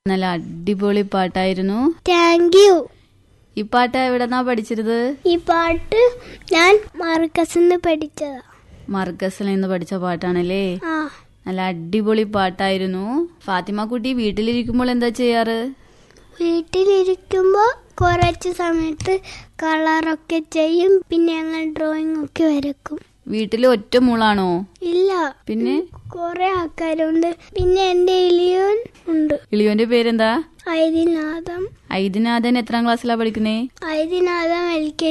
നല്ല അടിപൊളി പാട്ടായിരുന്നു താങ്ക് യു ഈ പാട്ട് എവിടെന്നാ പഠിച്ചിരുത് ഈ പാട്ട് ഞാൻ മാർക്കസിന്ന് പഠിച്ചതാ മർക്കസിൽ നിന്ന് പഠിച്ച പാട്ടാണല്ലേ ആ നല്ല അടിപൊളി പാട്ടായിരുന്നു ഫാത്തിമ കുട്ടി വീട്ടിലിരിക്കുമ്പോൾ എന്താ ചെയ്യാറ് വീട്ടിലിരിക്കുമ്പോ കുറച്ച് സമയത്ത് കളറൊക്കെ ചെയ്യും പിന്നെ ഞങ്ങൾ ഡ്രോയിങ് ഒക്കെ വരക്കും വീട്ടിൽ ഒറ്റ മൂളാണോ ഇല്ല പിന്നെ കുറെ ആൾക്കാരുണ്ട് പിന്നെ എന്റെ ഇലിയോൻ ഉണ്ട് ഇളിയോന്റെ പേരെന്താ ഐതിനാഥം ഐദിനാഥൻ എത്രാം ക്ലാസ്സിലാ പഠിക്കുന്നേ ഐതിനാഥം എൽ കെ